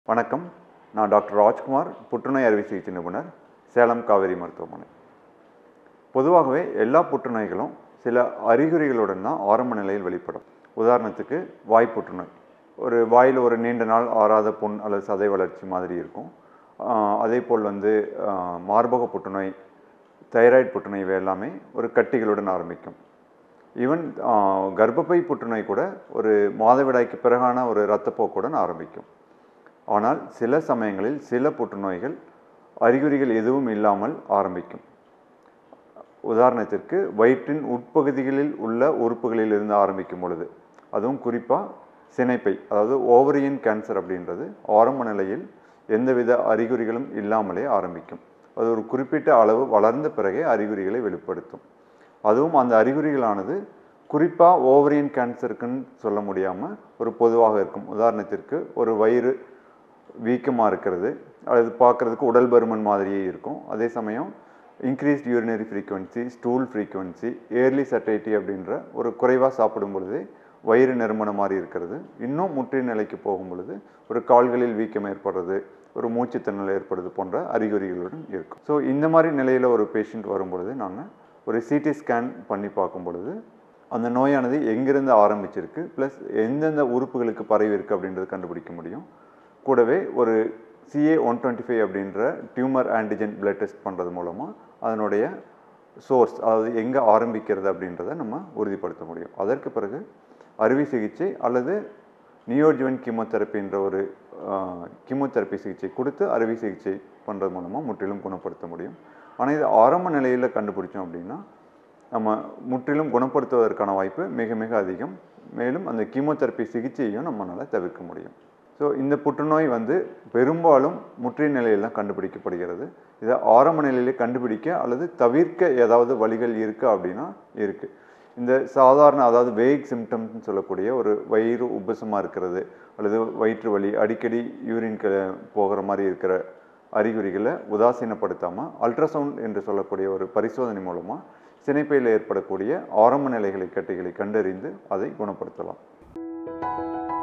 வணக்கம் நான் டாக்டர் ராஜ்குமார் புற்றுநோய் அறுவை சிகிச்சை நிபுணர் சேலம் காவேரி மருத்துவமனை பொதுவாகவே எல்லா புற்றுநோய்களும் சில அறிகுறிகளுடன் தான் ஆரம்ப நிலையில் வெளிப்படும் உதாரணத்துக்கு வாய் புற்றுநோய் ஒரு வாயில் ஒரு நீண்ட நாள் ஆறாத புண் அல்லது சதை வளர்ச்சி மாதிரி இருக்கும் ஆஹ் அதே போல் வந்து ஆஹ் மார்பக புற்றுநோய் தைராய்டு புற்றுநோய் இவை எல்லாமே ஒரு கட்டிகளுடன் ஆரம்பிக்கும் ஈவன் கர்ப்பப்பை புற்றுநோய் கூட ஒரு மாதவிடாய்க்கு பிறகான ஒரு இரத்தப்போக்குடன் ஆரம்பிக்கும் ஆனால் சில சமயங்களில் சில புற்றுநோய்கள் அறிகுறிகள் எதுவும் இல்லாமல் ஆரம்பிக்கும் உதாரணத்திற்கு வயிற்றின் உட்பகுதிகளில் உள்ள உறுப்புகளில் இருந்து ஆரம்பிக்கும் பொழுது அதுவும் குறிப்பாக சினைப்பை அதாவது ஓவரியன் கேன்சர் அப்படின்றது ஆரம்ப நிலையில் எந்தவித அறிகுறிகளும் இல்லாமலே ஆரம்பிக்கும் அது ஒரு குறிப்பிட்ட அளவு வளர்ந்த பிறகே அறிகுறிகளை வெளிப்படுத்தும் அதுவும் அந்த அறிகுறிகளானது குறிப்பாக ஓவரியன் கேன்சருக்குன்னு சொல்ல முடியாமல் ஒரு பொதுவாக இருக்கும் உதாரணத்திற்கு ஒரு வயிறு வீக்கமாக இருக்கிறது அல்லது பார்க்குறதுக்கு உடல் பருமன் மாதிரியே இருக்கும் அதே சமயம் increased urinary frequency stool frequency early satiety அப்படின்ற ஒரு குறைவாக சாப்பிடும் பொழுதே வயிறு நெருமண மாதிரி இருக்கிறது இன்னும் முற்றிய நிலைக்கு போகும் பொழுது ஒரு கால்களில் வீக்கம் ஏற்படுறது ஒரு மூச்சுத்திணறல் ஏற்படுறது போன்ற அறிகுறிகளுடன் இருக்கும் ஸோ இந்த மாதிரி நிலையில் ஒரு பேஷண்ட் வரும் பொழுது நாங்கள் ஒரு சிடி ஸ்கேன் பண்ணி பார்க்கும் பொழுது அந்த நோயானது எங்கிருந்து ஆரம்பிச்சிருக்கு ப்ளஸ் எந்தெந்த உறுப்புகளுக்கு பரவி இருக்கு அப்படின்றது கண்டுபிடிக்க முடியும் கூடவே ஒரு சிஏ ஒன் டுவெண்ட்டி ஃபைவ் அப்படின்ற டியூமர் ஆன்டிஜென் பிளட் டெஸ்ட் பண்ணுறது மூலமாக அதனுடைய சோர்ஸ் அதாவது எங்கே ஆரம்பிக்கிறது அப்படின்றத நம்ம உறுதிப்படுத்த முடியும் அதற்கு பிறகு அறுவை சிகிச்சை அல்லது நியோஜுவன் கீமோதெரப்பின்ற ஒரு கீமோதெரப்பி சிகிச்சை கொடுத்து அறுவை சிகிச்சை பண்ணுறது மூலமாக முற்றிலும் குணப்படுத்த முடியும் ஆனால் இது ஆரம்ப நிலையில் கண்டுபிடிச்சோம் அப்படின்னா நம்ம முற்றிலும் குணப்படுத்துவதற்கான வாய்ப்பு மிக மிக அதிகம் மேலும் அந்த கீமோதெரப்பி சிகிச்சையும் நம்மளால் தவிர்க்க முடியும் ஸோ இந்த புற்றுநோய் வந்து பெரும்பாலும் முற்றிய நிலையில் தான் கண்டுபிடிக்கப்படுகிறது இதை ஆரம்ப நிலையிலே கண்டுபிடிக்க அல்லது தவிர்க்க ஏதாவது வழிகள் இருக்கா அப்படின்னா இருக்குது இந்த சாதாரண அதாவது வேக் சிம்டம்ஸ்னு சொல்லக்கூடிய ஒரு வயிறு உபசமாக இருக்கிறது அல்லது வயிற்று வலி அடிக்கடி யூரின் க போகிற மாதிரி இருக்கிற அறிகுறிகளை உதாசீனப்படுத்தாமல் அல்ட்ராசவுண்ட் என்று சொல்லக்கூடிய ஒரு பரிசோதனை மூலமாக சினைப்பையில் ஏற்படக்கூடிய ஆரம்ப நிலைகளை கட்டிகளை கண்டறிந்து அதை குணப்படுத்தலாம்